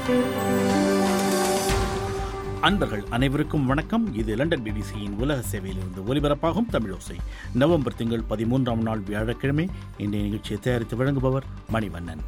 அன்பர்கள் அனைவருக்கும் வணக்கம் இது லண்டன் பிபிசியின் உலக சேவையிலிருந்து ஒலிபரப்பாகும் தமிழோசை நவம்பர் திங்கள் பதிமூன்றாம் நாள் வியாழக்கிழமை இன்றைய நிகழ்ச்சியை தயாரித்து வழங்குபவர் மணிவண்ணன்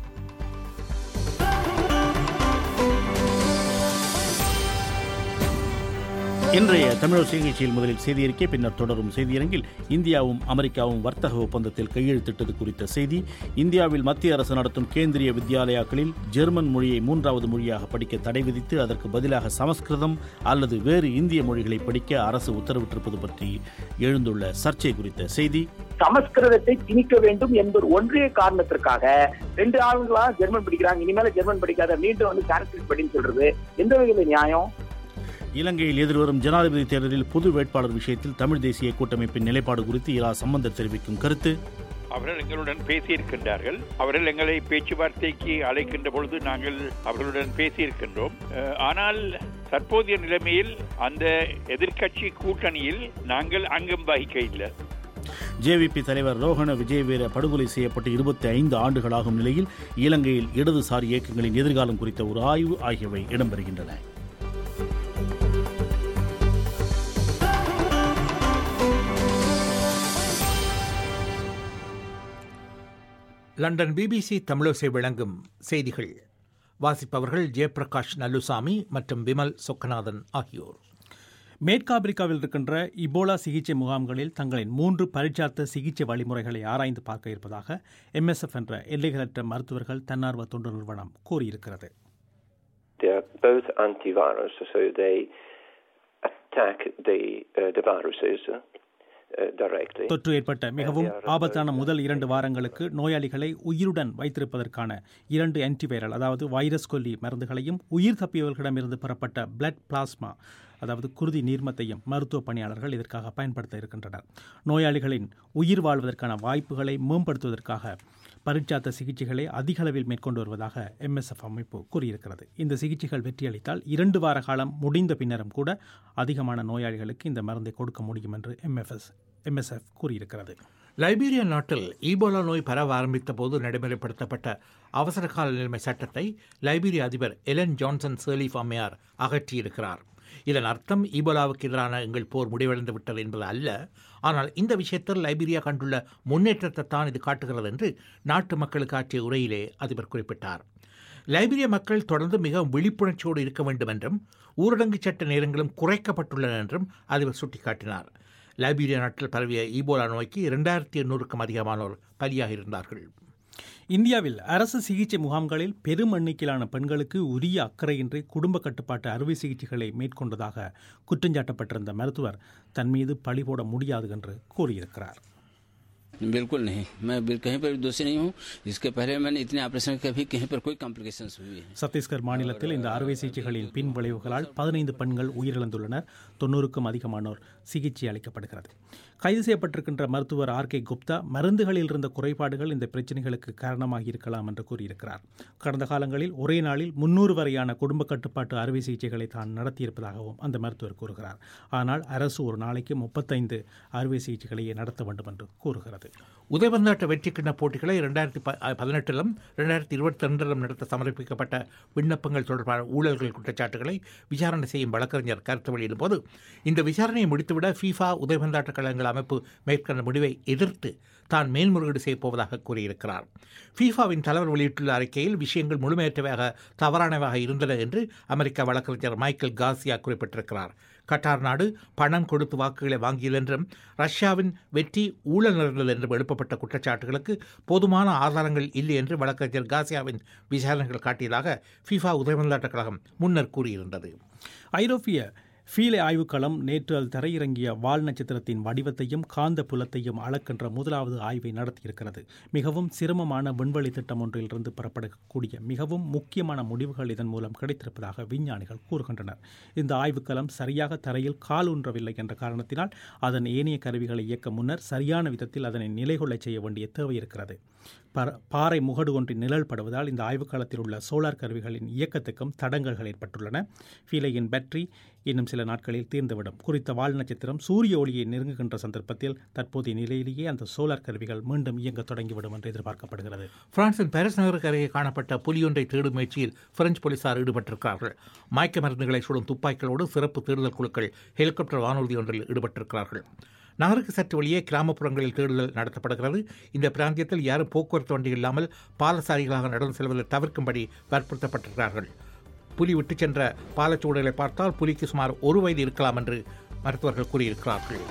இன்றைய தமிழோசை நிகழ்ச்சியில் முதலில் செய்தியறிக்கை பின்னர் தொடரும் செய்தியரங்கில் இந்தியாவும் அமெரிக்காவும் வர்த்தக ஒப்பந்தத்தில் கையெழுத்திட்டது குறித்த செய்தி இந்தியாவில் மத்திய அரசு நடத்தும் கேந்திரிய வித்யாலயாக்களில் ஜெர்மன் மொழியை மூன்றாவது மொழியாக படிக்க தடை விதித்து அதற்கு பதிலாக சமஸ்கிருதம் அல்லது வேறு இந்திய மொழிகளை படிக்க அரசு உத்தரவிட்டிருப்பது பற்றி எழுந்துள்ள சர்ச்சை குறித்த செய்தி சமஸ்கிருதத்தை திணிக்க வேண்டும் என்பது ஒன்றிய காரணத்திற்காக ரெண்டு ஆளுங்களா ஜெர்மன் படிக்கிறாங்க இனிமேல ஜெர்மன் படிக்காத மீண்டும் வந்து சான்ஸ்கிரிட் படின்னு சொல்றது எந்த வகையில நியாயம் இலங்கையில் எதிர்வரும் ஜனாதிபதி தேர்தலில் பொது வேட்பாளர் விஷயத்தில் தமிழ் தேசிய கூட்டமைப்பின் நிலைப்பாடு குறித்து இரா சம்பந்தர் தெரிவிக்கும் கருத்து அவர்கள் எங்களுடன் பேசியிருக்கின்றார்கள் அவர்கள் எங்களை பேச்சுவார்த்தைக்கு அழைக்கின்ற பொழுது நாங்கள் அவர்களுடன் பேசியிருக்கின்றோம் அஹ், ஆனால் தற்போதைய நிலைமையில் அந்த எதிர்க்கட்சி கூட்டணியில் நாங்கள் அங்கம் வகிக்க இல்லை ஜேவிபி தலைவர் ரோஹண விஜயவீர படுகொலை செய்யப்பட்டு இருபத்தி ஐந்து ஆண்டுகளாகும் நிலையில் இலங்கையில் இடதுசாரி இயக்கங்களின் எதிர்காலம் குறித்த ஒரு ஆய்வு ஆகியவை இடம்பெறுகின்றன லண்டன் பிபிசி தமிழோசை வழங்கும் செய்திகள் வாசிப்பவர்கள் ஜெயபிரகாஷ் நல்லுசாமி மற்றும் விமல் சொக்கநாதன் ஆகியோர் மேற்காப்பிரிக்காவில் இருக்கின்ற இபோலா சிகிச்சை முகாம்களில் தங்களின் மூன்று பரிச்சார்த்த சிகிச்சை வழிமுறைகளை ஆராய்ந்து பார்க்க இருப்பதாக எம்எஸ்எஃப் என்ற எல்லைகளற்ற மருத்துவர்கள் தன்னார்வ தொண்டு நிறுவனம் கூறியிருக்கிறது They're both antivirus, so they attack the uh, the viruses uh, directly. தொற்று ஏற்பட்ட மிகவும் ஆபத்தான முதல் இரண்டு வாரங்களுக்கு நோயாளிகளை உயிருடன் வைத்திருப்பதற்கான இரண்டு ஆன்டிவைரல் அதாவது வைரஸ் கொல்லி மருந்துகளையும் உயிர் தப்பியவர்களிடமிருந்து பெறப்பட்ட பிளட் பிளாஸ்மா அதாவது குருதி நீர்மத்தையும் மருத்துவ பணியாளர்கள் இதற்காக பயன்படுத்த இருக்கின்றனர் நோயாளிகளின் உயிர் வாழ்வதற்கான வாய்ப்புகளை மேம்படுத்துவதற்காக பரிச்சார்த்த சிகிச்சைகளை அதிக அளவில் மேற்கொண்டு வருவதாக எம்எஸ்எஃப் அமைப்பு கூறியிருக்கிறது இந்த சிகிச்சைகள் வெற்றியளித்தால் இரண்டு வார காலம் முடிந்த பின்னரும் கூட அதிகமான நோயாளிகளுக்கு இந்த மருந்தை கொடுக்க முடியும் என்று எம்எஃப்எஸ் எம்எஸ்எஃப் கூறியிருக்கிறது லைபீரியா நாட்டில் ஈபோலா நோய் பரவ ஆரம்பித்த போது நடைமுறைப்படுத்தப்பட்ட அவசரகால நிலைமை சட்டத்தை லைபீரிய அதிபர் எலன் ஜான்சன் சர்லீஃப் அம்மையார் அகற்றியிருக்கிறார் இதன் அர்த்தம் ஈபோலாவுக்கு எதிரான எங்கள் போர் முடிவடைந்து விட்டது என்பது அல்ல ஆனால் இந்த விஷயத்தில் லைபீரியா கண்டுள்ள முன்னேற்றத்தை தான் இது காட்டுகிறது என்று நாட்டு மக்களுக்கு ஆற்றிய உரையிலே அதிபர் குறிப்பிட்டார் லைபீரிய மக்கள் தொடர்ந்து மிகவும் விழிப்புணர்ச்சியோடு இருக்க வேண்டும் என்றும் ஊரடங்கு சட்ட நேரங்களும் குறைக்கப்பட்டுள்ளன என்றும் அதிபர் சுட்டிக்காட்டினார் லைபீரியா நாட்டில் பரவிய ஈபோலா நோய்க்கு இரண்டாயிரத்தி எண்ணூறுக்கும் அதிகமானோர் பலியாக இருந்தார்கள் இந்தியாவில் அரசு சிகிச்சை முகாம்களில் பெரும் எண்ணிக்கையிலான பெண்களுக்கு உரிய அக்கறையின்றி குடும்ப கட்டுப்பாட்டு அறுவை சிகிச்சைகளை மேற்கொண்டதாக குற்றஞ்சாட்டப்பட்டிருந்த மருத்துவர் தன் மீது பழி போட முடியாது என்று கூறியிருக்கிறார் बिल्कुल नहीं मैं बिल- कहीं पर भी दोषी नहीं हूँ इसके पहले मैंने इतने ऑपरेशन कभी कहीं पर कोई कॉम्प्लिकेशंस हुई है சத்தீஸ்கர் மாநிலத்தில் இந்த அறுவை சிகிச்சைகளின் பின் விளைவுகளால் பதினைந்து பெண்கள் உயிரிழந்துள்ளனர் தொண்ணூறுக்கும் அதிகமானோர் சிகிச்சை அளிக்கப்படுகிறது கைது செய்யப்பட்டிருக்கின்ற மருத்துவர் ஆர் கே குப்தா மருந்துகளில் இருந்த குறைபாடுகள் இந்த பிரச்சனைகளுக்கு காரணமாகி இருக்கலாம் என்று கூறியிருக்கிறார் கடந்த காலங்களில் ஒரே நாளில் முன்னூறு வரையான குடும்ப கட்டுப்பாட்டு அறுவை சிகிச்சைகளை தான் நடத்தியிருப்பதாகவும் அந்த மருத்துவர் கூறுகிறார் ஆனால் அரசு ஒரு நாளைக்கு முப்பத்தைந்து அறுவை சிகிச்சைகளையே நடத்த வேண்டும் என்று கூறுகிறது உதயபந்தாட்ட வெற்றிக்கிண்ண போட்டிகளை ரெண்டாயிரத்தி ப பதினெட்டிலும் ரெண்டாயிரத்தி இருபத்தி ரெண்டிலும் நடத்த சமர்ப்பிக்கப்பட்ட விண்ணப்பங்கள் தொடர்பான ஊழல்கள் குற்றச்சாட்டுகளை விசாரணை செய்யும் வழக்கறிஞர் கருத்து வெளியிடும் போது இந்த விசாரணையை முடித்துவிட ஃபீஃபா உதயபந்தாட்ட கழகங்கள் அமைப்பு மேற்கொண்ட முடிவை எதிர்த்து தான் மேல்முறையீடு செய்யப் போவதாக கூறியிருக்கிறார் ஃபீஃபாவின் தலைவர் வெளியிட்டுள்ள அறிக்கையில் விஷயங்கள் முழுமையற்றவையாக தவறானவையாக இருந்தன என்று அமெரிக்க வழக்கறிஞர் மைக்கேல் காசியா குறிப்பிட்டிருக்கிறார் கட்டார் நாடு பணம் கொடுத்து வாக்குகளை வாங்கியது என்றும் ரஷ்யாவின் வெற்றி ஊழல் நடந்தது என்றும் எழுப்பப்பட்ட குற்றச்சாட்டுகளுக்கு போதுமான ஆதாரங்கள் இல்லை என்று வழக்கறிஞர் காசியாவின் விசாரணைகள் காட்டியதாக ஃபீஃபா உதயமந்தாட்ட கழகம் முன்னர் கூறியிருந்தது ஐரோப்பிய ஃபீலே ஆய்வுக்களம் நேற்று அது தரையிறங்கிய வால் நட்சத்திரத்தின் வடிவத்தையும் காந்த புலத்தையும் அளக்கின்ற முதலாவது ஆய்வை நடத்தியிருக்கிறது மிகவும் சிரமமான விண்வெளி திட்டம் ஒன்றிலிருந்து பெறப்படக்கூடிய மிகவும் முக்கியமான முடிவுகள் இதன் மூலம் கிடைத்திருப்பதாக விஞ்ஞானிகள் கூறுகின்றனர் இந்த ஆய்வுக்களம் சரியாக தரையில் கால் ஊன்றவில்லை என்ற காரணத்தினால் அதன் ஏனைய கருவிகளை இயக்க முன்னர் சரியான விதத்தில் அதனை நிலைகொள்ளச் செய்ய வேண்டிய தேவை இருக்கிறது பர- பாறை முகடு ஒன்றின் நிழல் படுவதால் இந்த ஆய்வுக்காலத்தில் உள்ள சோலார் கருவிகளின் இயக்கத்துக்கும் தடங்கல்கள் ஏற்பட்டுள்ளன ஃபீலையின் பேட்டரி இன்னும் சில நாட்களில் தீர்ந்துவிடும் குறித்த வால் நட்சத்திரம் சூரிய ஒளியை நெருங்குகின்ற சந்தர்ப்பத்தில் தற்போதைய நிலையிலேயே அந்த சோலார் கருவிகள் மீண்டும் இயங்க தொடங்கிவிடும் என்று எதிர்பார்க்கப்படுகிறது பிரான்சின் பாரிஸ் நகருக்கு அருகே காணப்பட்ட புலியொன்றை தேடும் முயற்சியில் பிரெஞ்சு போலீசார் ஈடுபட்டிருக்கிறார்கள் மயக்க மருந்துகளை சுடும் துப்பாக்கிகளோடு சிறப்பு தேடுதல் குழுக்கள் ஹெலிகாப்டர் வானூர்தி ஒன்றில் ஈடுபட்டிருக்கிறார்கள் நகருக்கு சற்று வெளியே கிராமப்புறங்களில் தேடுதல் நடத்தப்படுகிறது இந்த பிராந்தியத்தில் யாரும் போக்குவரத்து வண்டி இல்லாமல் பாலசாரிகளாக நடந்து செல்வதை தவிர்க்கும்படி வற்புறுத்தப்பட்டிருக்கிறார்கள் புலி விட்டுச் சென்ற பாலச்சுவடுகளை பார்த்தால் புலிக்கு சுமார் ஒரு வயது இருக்கலாம் என்று மருத்துவர்கள் கூறியிருக்கிறார்கள்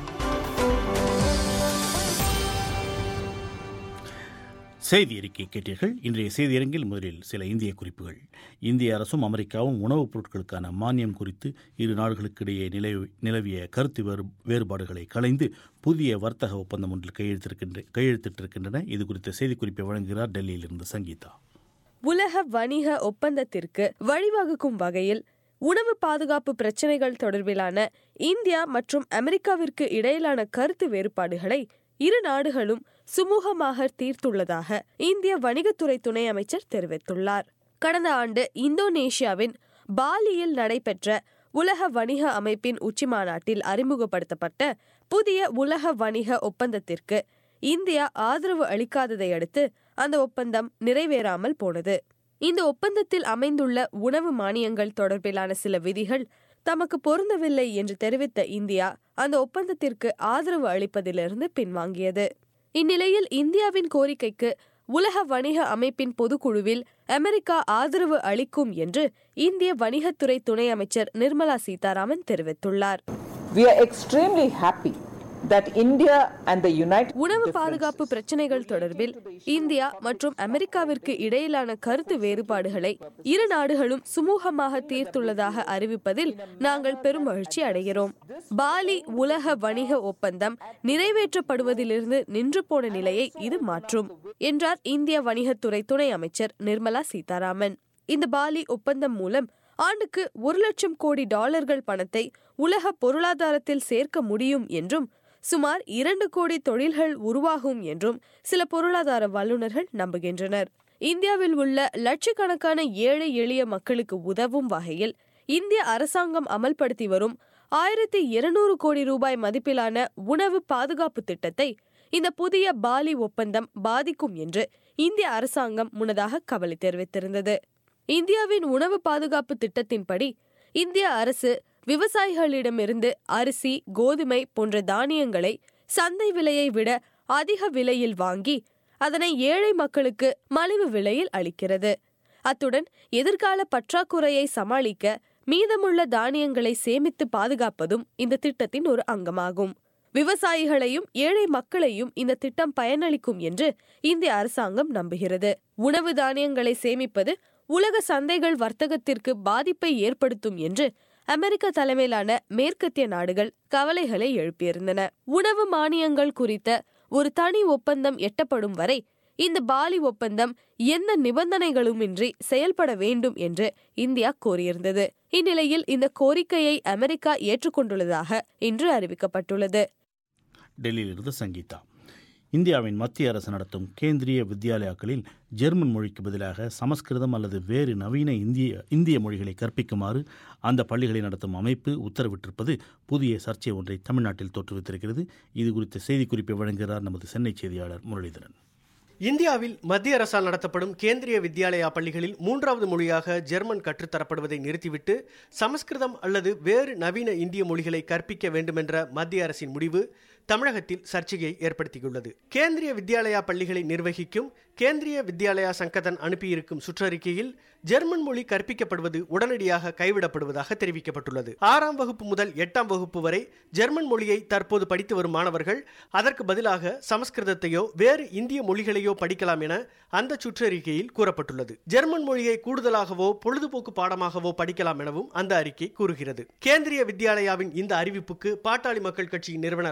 செய்தி அறிக்கை கேட்டீர்கள் இன்றைய செய்தியரங்கில் முதலில் சில இந்திய குறிப்புகள் இந்திய அரசும் அமெரிக்காவும் உணவுப் பொருட்களுக்கான மானியம் குறித்து இரு நாடுகளுக்கிடையே நிலவி நிலவிய கருத்து வேறு வேறுபாடுகளை களைந்து புதிய வர்த்தக ஒப்பந்தம் ஒன்றில் கையெழுத்திருக்கின்ற கையெழுத்திட்டிருக்கின்றன இது குறித்த செய்திக்குறிப்பை வழங்குகிறார் டெல்லியிலிருந்து சங்கீதா உலக வணிக ஒப்பந்தத்திற்கு வழிவகுக்கும் வகையில் உணவு பாதுகாப்பு பிரச்சினைகள் தொடர்பிலான இந்தியா மற்றும் அமெரிக்காவிற்கு இடையிலான கருத்து வேறுபாடுகளை இரு நாடுகளும் சுமூகமாக தீர்த்துள்ளதாக இந்திய வணிகத்துறை துணை அமைச்சர் தெரிவித்துள்ளார் கடந்த ஆண்டு இந்தோனேஷியாவின் பாலியில் நடைபெற்ற உலக வணிக அமைப்பின் உச்சிமாநாட்டில் அறிமுகப்படுத்தப்பட்ட புதிய உலக வணிக ஒப்பந்தத்திற்கு இந்தியா ஆதரவு அளிக்காததை அடுத்து அந்த ஒப்பந்தம் நிறைவேறாமல் போனது இந்த ஒப்பந்தத்தில் அமைந்துள்ள உணவு மானியங்கள் தொடர்பிலான சில விதிகள் தமக்கு பொருந்தவில்லை என்று தெரிவித்த இந்தியா அந்த ஒப்பந்தத்திற்கு ஆதரவு அளிப்பதிலிருந்து பின்வாங்கியது இந்நிலையில் இந்தியாவின் கோரிக்கைக்கு உலக வணிக அமைப்பின் பொதுக்குழுவில் அமெரிக்கா ஆதரவு அளிக்கும் என்று இந்திய வணிகத்துறை துணை அமைச்சர் நிர்மலா சீதாராமன் தெரிவித்துள்ளார் We are extremely happy that India and the United உணவு பாதுகாப்பு பிரச்சினைகள் தொடர்பில் இந்தியா மற்றும் அமெரிக்காவிற்கு இடையிலான கருத்து வேறுபாடுகளை இரு நாடுகளும் சுமூகமாக தீர்த்துள்ளதாக அறிவிப்பதில் நாங்கள் பெரும் மகிழ்ச்சி அடைகிறோம் பாலி உலக வணிக ஒப்பந்தம் நிறைவேற்றப்படுவதிலிருந்து நின்று போன நிலையை இது மாற்றும் என்றார் இந்திய வணிகத்துறை துணை அமைச்சர் நிர்மலா சீதாராமன் இந்த பாலி ஒப்பந்தம் மூலம் ஆண்டுக்கு ஒரு லட்சம் கோடி டாலர்கள் பணத்தை உலக பொருளாதாரத்தில் சேர்க்க முடியும் என்றும் சுமார் இரண்டு கோடி தொழில்கள் உருவாகும் என்றும் சில பொருளாதார வல்லுநர்கள் நம்புகின்றனர் இந்தியாவில் உள்ள லட்சக்கணக்கான ஏழை எளிய மக்களுக்கு உதவும் வகையில் இந்திய அரசாங்கம் அமல்படுத்தி வரும் ஆயிரத்தி இருநூறு கோடி ரூபாய் மதிப்பிலான உணவு பாதுகாப்பு திட்டத்தை இந்த புதிய பாலி ஒப்பந்தம் பாதிக்கும் என்று இந்திய அரசாங்கம் முன்னதாக கவலை தெரிவித்திருந்தது இந்தியாவின் உணவு பாதுகாப்பு திட்டத்தின்படி இந்திய அரசு விவசாயிகளிடமிருந்து அரிசி கோதுமை போன்ற தானியங்களை சந்தை விலையை விட அதிக விலையில் வாங்கி அதனை ஏழை மக்களுக்கு மலிவு விலையில் அளிக்கிறது அத்துடன் எதிர்கால பற்றாக்குறையை சமாளிக்க மீதமுள்ள தானியங்களை சேமித்து பாதுகாப்பதும் இந்த திட்டத்தின் ஒரு அங்கமாகும் விவசாயிகளையும் ஏழை மக்களையும் இந்த திட்டம் பயனளிக்கும் என்று இந்திய அரசாங்கம் நம்புகிறது உணவு தானியங்களை சேமிப்பது உலக சந்தைகள் வர்த்தகத்திற்கு பாதிப்பை ஏற்படுத்தும் என்று அமெரிக்க தலைமையிலான மேற்கத்திய நாடுகள் கவலைகளை எழுப்பியிருந்தன உணவு மானியங்கள் குறித்த ஒரு தனி ஒப்பந்தம் எட்டப்படும் வரை இந்த பாலி ஒப்பந்தம் எந்த நிபந்தனைகளுமின்றி செயல்பட வேண்டும் என்று இந்தியா கோரியிருந்தது இந்நிலையில் இந்த கோரிக்கையை அமெரிக்கா ஏற்றுக்கொண்டுள்ளதாக இன்று அறிவிக்கப்பட்டுள்ளது டெல்லியிலிருந்து சங்கீதா இந்தியாவின் மத்திய அரசு நடத்தும் கேந்திரிய வித்யாலயாக்களில் ஜெர்மன் மொழிக்கு பதிலாக சமஸ்கிருதம் அல்லது வேறு நவீன இந்திய இந்திய மொழிகளை கற்பிக்குமாறு அந்த பள்ளிகளை நடத்தும் அமைப்பு உத்தரவிட்டிருப்பது புதிய சர்ச்சை ஒன்றை தமிழ்நாட்டில் தோற்றுவித்திருக்கிறது இது குறித்த செய்திக்குறிப்பை வழங்குகிறார் நமது சென்னை செய்தியாளர் முரளிதரன் இந்தியாவில் மத்திய அரசால் நடத்தப்படும் கேந்திரிய வித்யாலயா பள்ளிகளில் மூன்றாவது மொழியாக ஜெர்மன் கற்றுத்தரப்படுவதை நிறுத்திவிட்டு சமஸ்கிருதம் அல்லது வேறு நவீன இந்திய மொழிகளை கற்பிக்க வேண்டுமென்ற மத்திய அரசின் முடிவு தமிழகத்தில் சர்ச்சையை ஏற்படுத்தியுள்ளது கேந்திரிய வித்யாலயா பள்ளிகளை நிர்வகிக்கும் கேந்திரிய வித்யாலயா சங்கதன் அனுப்பியிருக்கும் சுற்றறிக்கையில் ஜெர்மன் மொழி கற்பிக்கப்படுவது உடனடியாக கைவிடப்படுவதாக தெரிவிக்கப்பட்டுள்ளது ஆறாம் வகுப்பு முதல் எட்டாம் வகுப்பு வரை ஜெர்மன் மொழியை தற்போது படித்து வரும் மாணவர்கள் அதற்கு பதிலாக சமஸ்கிருதத்தையோ வேறு இந்திய மொழிகளையோ படிக்கலாம் என அந்த சுற்றறிக்கையில் கூறப்பட்டுள்ளது ஜெர்மன் மொழியை கூடுதலாகவோ பொழுதுபோக்கு பாடமாகவோ படிக்கலாம் எனவும் அந்த அறிக்கை கூறுகிறது கேந்திரிய வித்யாலயாவின் இந்த அறிவிப்புக்கு பாட்டாளி மக்கள் கட்சியின் நிறுவனர் ராமதாஸ்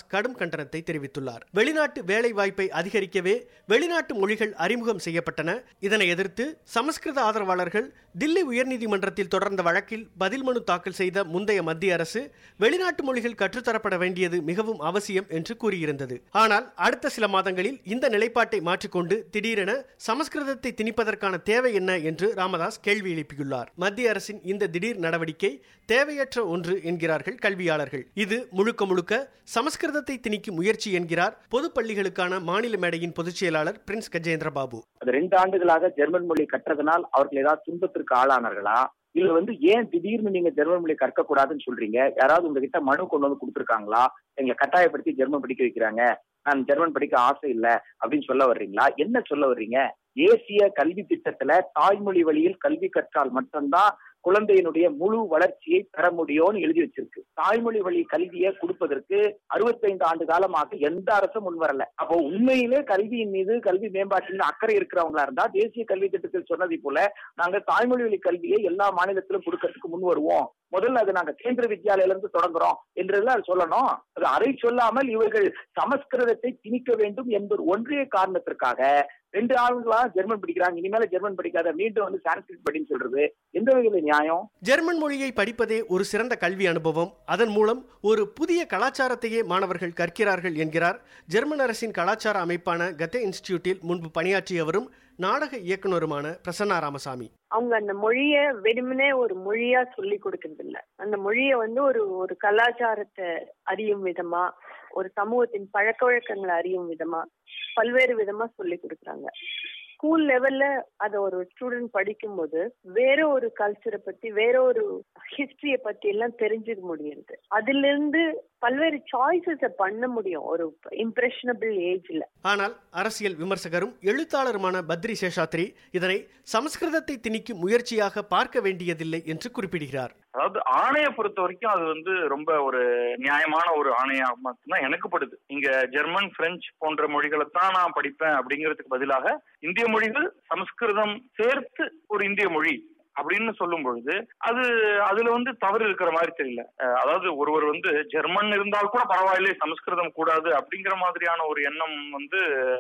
கடும் கண்டனத்தை தெரிவித்துள்ளார் வெளிநாட்டு வேலை வாய்ப்பை அதிகரிக்கவே வெளிநாட்டு மொழிகள் அறிமுகம் செய்யப்பட்டன இதனை எதிர்த்து சமஸ்கிருத ஆதரவாளர்கள் தில்லி உயர்நீதிமன்றத்தில் தொடர்ந்த வழக்கில் பதில் மனு தாக்கல் செய்த முந்தைய மத்திய அரசு வெளிநாட்டு மொழிகள் கற்றுத்தரப்பட வேண்டியது மிகவும் அவசியம் என்று கூறியிருந்தது ஆனால் அடுத்த சில மாதங்களில் இந்த நிலைப்பாட்டை மாற்றிக்கொண்டு திடீரென சமஸ்கிருதத்தை திணிப்பதற்கான தேவை என்ன என்று ராமதாஸ் கேள்வி எழுப்பியுள்ளார் மத்திய அரசின் இந்த திடீர் நடவடிக்கை தேவையற்ற ஒன்று என்கிறார்கள் கல்வியாளர்கள் இது முழுக்க முழுக்க சமஸ்கிருதத்தை திணிக்கும் முயற்சி என்கிறார் பொது பள்ளிகளுக்கான மாநில மேடையின் பொதுச் செயலாளர் பிரின்ஸ் கஜேந்திர பாபு அது ரெண்டு ஆண்டுகளாக ஜெர்மன் மொழி கற்றதனால் அவர்கள் ஏதாவது துன்பத்திற்கு ஆளானார்களா இல்ல வந்து ஏன் திடீர்னு நீங்க ஜெர்மன் மொழி கற்க கூடாதுன்னு சொல்றீங்க யாராவது உங்ககிட்ட மனு கொண்டு வந்து கொடுத்துருக்காங்களா எங்களை கட்டாயப்படுத்தி ஜெர்மன் படிக்க வைக்கிறாங்க நான் ஜெர்மன் படிக்க ஆசை இல்ல அப்படின்னு சொல்ல வர்றீங்களா என்ன சொல்ல வர்றீங்க தேசிய கல்வி திட்டத்துல தாய்மொழி வழியில் கல்வி கற்றால் மட்டும்தான் குழந்தையினுடைய முழு வளர்ச்சியை பெற முடியும்னு எழுதி வச்சிருக்கு தாய்மொழி வழி கல்வியை கொடுப்பதற்கு அறுபத்தைந்து ஆண்டு காலமாக எந்த அரசும் முன்வரல அப்போ உண்மையிலே கல்வியின் மீது கல்வி மேம்பாட்டின் மீது அக்கறை இருக்கிறவங்களா இருந்தா தேசிய கல்வி திட்டத்தில் சொன்னதை போல நாங்க தாய்மொழி வழி கல்வியை எல்லா மாநிலத்திலும் கொடுக்கறதுக்கு முன் வருவோம் முதல்ல அது நாங்க கேந்திர வித்யாலயில இருந்து தொடங்குறோம் என்றெல்லாம் சொல்லணும் அது அறை சொல்லாமல் இவர்கள் சமஸ்கிருதத்தை திணிக்க வேண்டும் என்பது ஒன்றிய காரணத்திற்காக ரெண்டு ஆளுங்களா ஜெர்மன் படிக்கிறாங்க இனிமேல ஜெர்மன் படிக்காத மீண்டும் வந்து சான்ஸ்கிரிட் படின்னு சொல்றது எந்த வகையில நியாயம் ஜெர்மன் மொழியை படிப்பதே ஒரு சிறந்த கல்வி அனுபவம் அதன் மூலம் ஒரு புதிய கலாச்சாரத்தையே மாணவர்கள் கற்கிறார்கள் என்கிறார் ஜெர்மன் அரசின் கலாச்சார அமைப்பான கத்தே இன்ஸ்டிடியூட்டில் முன்பு பணியாற்றியவரும் நாடக இயக்குனருமான பிரசன்னா ராமசாமி அவங்க அந்த மொழிய வெறுமனே ஒரு மொழியா சொல்லி கொடுக்கறது இல்ல அந்த மொழிய வந்து ஒரு ஒரு கலாச்சாரத்தை அறியும் விதமா ஒரு சமூகத்தின் பழக்க வழக்கங்களை அறியும் விதமா பல்வேறு விதமா சொல்லி கொடுக்குறாங்க ஸ்கூல் லெவல்ல அத ஒரு ஸ்டூடெண்ட் படிக்கும்போது வேற ஒரு கல்ச்சரை பத்தி வேற ஒரு ஹிஸ்டரிய பத்தி எல்லாம் தெரிஞ்சுக்க முடியுது அதுல இருந்து பல்வேறு சாய்ஸஸ பண்ண முடியும் ஒரு இம்ப்ரெஷனபிள் ஏஜ்ல ஆனால் அரசியல் விமர்சகரும் எழுத்தாளருமான பத்ரி சேஷாத்ரி இதனை சமஸ்கிருதத்தை திணிக்கும் முயற்சியாக பார்க்க வேண்டியதில்லை என்று குறிப்பிடுகிறார் அதாவது ஆணைய பொறுத்த வரைக்கும் அது வந்து ரொம்ப ஒரு நியாயமான ஒரு ஆணையா மட்டும்தான் எனக்கு படுது இங்க ஜெர்மன் பிரெஞ்சு போன்ற மொழிகளை தான் நான் படிப்பேன் அப்படிங்கிறதுக்கு பதிலாக இந்திய மொழிகள் சமஸ்கிருதம் சேர்த்து ஒரு இந்திய மொழி அப்படின்னு சொல்லும் பொழுது அது அதுல வந்து தவறு இருக்கிற மாதிரி தெரியல அஹ் அதாவது ஒருவர் வந்து ஜெர்மன் இருந்தால் கூட பரவாயில்லை சமஸ்கிருதம் கூடாது அப்படிங்கிற மாதிரியான ஒரு எண்ணம் வந்து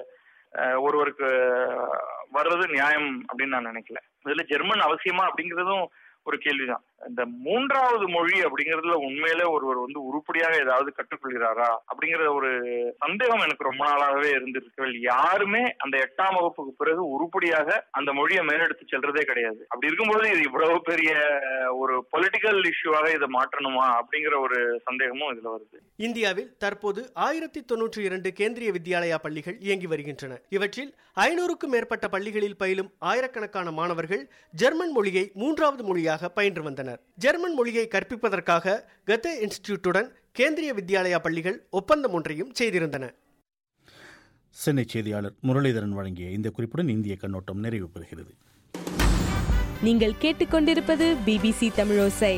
அஹ் ஒருவருக்கு வர்றது நியாயம் அப்படின்னு நான் நினைக்கல இதுல ஜெர்மன் அவசியமா அப்படிங்கிறதும் ஒரு கேள்விதான் இந்த மூன்றாவது மொழி அப்படிங்கறதுல உண்மையிலே ஒருவர் வந்து உருப்படியாக ஏதாவது கற்றுக்கொள்கிறாரா அப்படிங்கிற ஒரு சந்தேகம் எனக்கு ரொம்ப நாளாகவே இருந்திருக்கு யாருமே அந்த எட்டாம் வகுப்புக்கு பிறகு உருப்படியாக அந்த மொழியை மேலெடுத்து செல்றதே கிடையாது அப்படி இருக்கும்போது இது இவ்வளவு பெரிய ஒரு பொலிட்டிக்கல் இஷ்யூவாக இதை மாற்றணுமா அப்படிங்கிற ஒரு சந்தேகமும் இதுல வருது இந்தியாவில் தற்போது ஆயிரத்தி தொன்னூற்றி இரண்டு கேந்திரிய வித்யாலயா பள்ளிகள் இயங்கி வருகின்றன இவற்றில் ஐநூறுக்கும் மேற்பட்ட பள்ளிகளில் பயிலும் ஆயிரக்கணக்கான மாணவர்கள் ஜெர்மன் மொழியை மூன்றாவது மொழியாக பயின்று வந்தனர் ஜெர்மன் மொழியை கற்பிப்பதற்காக கத்தே இன்ஸ்டிடியூட்டுடன் கேந்திரிய வித்யாலயா பள்ளிகள் ஒப்பந்தம் ஒன்றையும் செய்திருந்தன சென்னை செய்தியாளர் முரளிதரன் வழங்கிய இந்த குறிப்புடன் இந்திய கண்ணோட்டம் நிறைவு பெறுகிறது நீங்கள் கேட்டுக்கொண்டிருப்பது பிபிசி தமிழோசை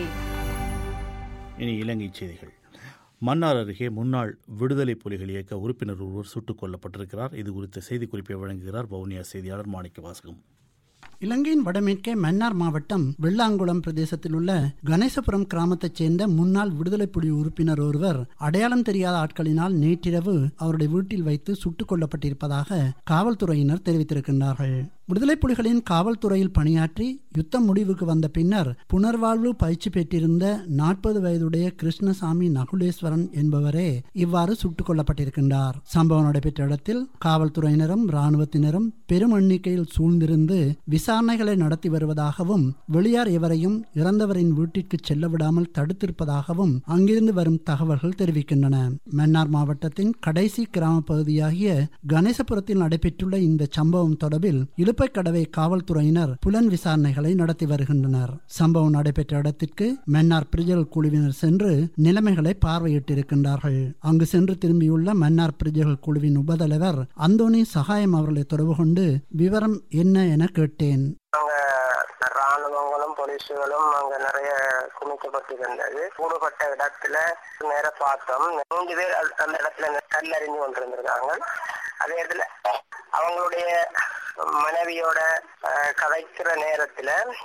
இனி இலங்கை செய்திகள் மன்னார் அருகே முன்னாள் விடுதலை புலிகள் இயக்க உறுப்பினர் ஒருவர் சுட்டுக் கொல்லப்பட்டிருக்கிறார் இது குறித்த செய்திக்குறிப்பை வழங்குகிறார் வவுனியா செய்தியாளர் மாணிக்க வாசகம் இலங்கையின் வடமேற்கே மன்னார் மாவட்டம் வெள்ளாங்குளம் பிரதேசத்தில் உள்ள கணேசபுரம் கிராமத்தைச் சேர்ந்த முன்னாள் விடுதலை புலி உறுப்பினர் ஒருவர் அடையாளம் தெரியாத ஆட்களினால் நேற்றிரவு அவருடைய வீட்டில் வைத்து சுட்டுக் கொல்லப்பட்டிருப்பதாக காவல்துறையினர் தெரிவித்திருக்கின்றார்கள் விடுதலை புலிகளின் காவல்துறையில் பணியாற்றி யுத்தம் முடிவுக்கு வந்த பின்னர் புனர்வாழ்வு பயிற்சி பெற்றிருந்த நாற்பது வயதுடைய கிருஷ்ணசாமி நகுலேஸ்வரன் என்பவரே இவ்வாறு சுட்டுக் கொல்லப்பட்டிருக்கின்றார் சம்பவம் நடைபெற்ற இடத்தில் காவல்துறையினரும் இராணுவத்தினரும் பெரும் எண்ணிக்கையில் சூழ்ந்திருந்து விசாரணைகளை நடத்தி வருவதாகவும் வெளியார் எவரையும் இறந்தவரின் வீட்டிற்கு செல்ல விடாமல் தடுத்திருப்பதாகவும் அங்கிருந்து வரும் தகவல்கள் தெரிவிக்கின்றன மன்னார் மாவட்டத்தின் கடைசி கிராம பகுதியாகிய கணேசபுரத்தில் நடைபெற்றுள்ள இந்த சம்பவம் தொடர்பில் இலுப்பைக்கடவை காவல்துறையினர் புலன் விசாரணைகளை நடத்தி வருகின்றனர் சம்பவம் நடைபெற்ற இடத்திற்கு மன்னார் பிரிஜல் குழுவினர் சென்று நிலைமைகளை பார்வையிட்டிருக்கின்றார்கள் அங்கு சென்று திரும்பியுள்ள மன்னார் பிரிஜல் குழுவின் உபதலைவர் அந்தோனி சகாயம் அவர்களை தொடர்பு கொண்டு விவரம் என்ன என கேட்டேன் ராணுவங்களும் போலீஸுகளும் அங்க நிறைய குமிக்கப்பட்டிருந்தது கூடுபட்ட இடத்துல நேர பார்த்தோம் மூன்று பேர் அந்த- அந்த இடத்துல கல்லறிஞ்சு கொண்டிருந்திருக்காங்க அதே இடத்துல அவங்களுடைய மனைவியோட அஹ், கதைக்கிற நேரத்துல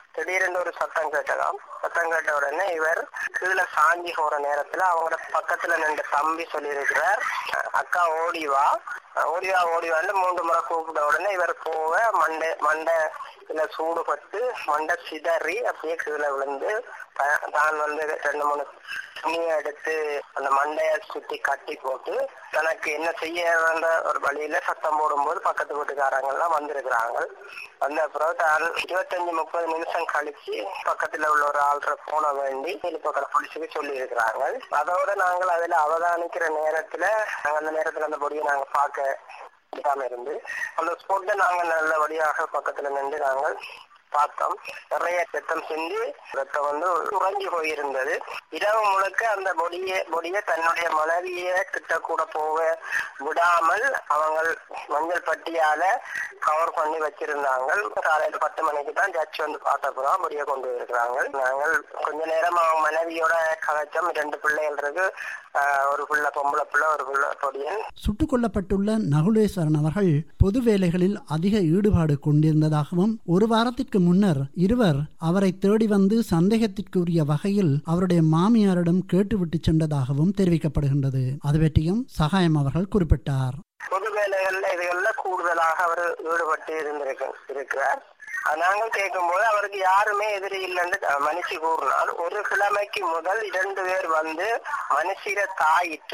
திடீரென்று ஒரு சத்தம் கேட்டதாம் சத்தம் கேட்ட உடனே இவர் கீழே சாஞ்சி போற நேரத்துல அவங்களோட பக்கத்துல நின்ற தம்பி சொல்லியிருக்கிறார் அக்கா ஓடி வா ஓடிவா ஓடிவான்னு மூன்று முறை கூப்பிட்ட உடனே இவர் போக மண்டை மண்டை இல்ல சூடுபட்டு மண்டை சிதறி அப்படியே கீழே விழுந்து த- தான் வந்து ரெண்டு மூணு துணியை எடுத்து அந்த மண்டைய சுத்தி கட்டி போட்டு தனக்கு என்ன செய்ய வேண்ட ஒரு வழியில சத்தம் போடும்போது பக்கத்து வீட்டுக்காரங்க எல்லாம் வந்திருக்கிறாங்க வந்த அப்புறம் தான் இருபத்தஞ்சு முப்பது நிமிஷம் கழிச்சு பக்கத்துல உள்ள ஒரு ஆள்ற போன வேண்டி பக்கத்துல போலீஸுக்கு சொல்லி இருக்கிறாங்க அதோட நாங்கள் அதுல அவதானிக்கிற நேரத்துல நாங்க அந்த நேரத்துல அந்த பொடியை நாங்க பார்க்க முடியாம இருந்து அந்த ஸ்போர்ட்ல நாங்க நல்லபடியாக பக்கத்துல நின்று நாங்கள் பார்த்தோம் நிறைய ரத்தம் சிந்தி ரத்தம் வந்து உறைஞ்சி போயிருந்தது இரவு முழுக்க அந்த பொடிய பொடிய தன்னுடைய மனைவிய கிட்ட கூட போக விடாமல் அவங்க மஞ்சள் பட்டியால கவர் பண்ணி வச்சிருந்தாங்க காலையில பத்து மணிக்கு தான் ஜட்ஜ் வந்து பார்த்தப்பதான் பொடிய கொண்டு இருக்கிறாங்க நாங்கள் கொஞ்ச நேரம் அவங்க மனைவியோட கலைச்சம் ரெண்டு பிள்ளைகள் இருக்கு ஆஹ் ஒரு பிள்ளை பொம்பளை பிள்ளை ஒரு பிள்ளை பொடியன் சுட்டுக் கொல்லப்பட்டுள்ள நகுலேஸ்வரன் அவர்கள் பொது வேலைகளில் அதிக ஈடுபாடு கொண்டிருந்ததாகவும் ஒரு வாரத்திற்கு முன்னர் இருவர் அவரை தேடி வந்து சந்தேகத்திற்குரிய வகையில் அவருடைய மாமியாரிடம் கேட்டுவிட்டு சென்றதாகவும் தெரிவிக்கப்படுகின்றது அது பற்றியும் சகாயம் அவர்கள் குறிப்பிட்டார் பொது வேலைகள்ல இதுகள்ல கூடுதலாக அவர் ஈடுபட்டு இருந்திருக்கு இருக்கிறார் அது நாங்கள் கேட்கும்போது அவருக்கு யாருமே எதிரி இல்லைன்னு அஹ், மனுஷி கூறினார் ஒரு கிழமைக்கு முதல் இரண்டு பேர் வந்து மனுஷிர தாயிட்ட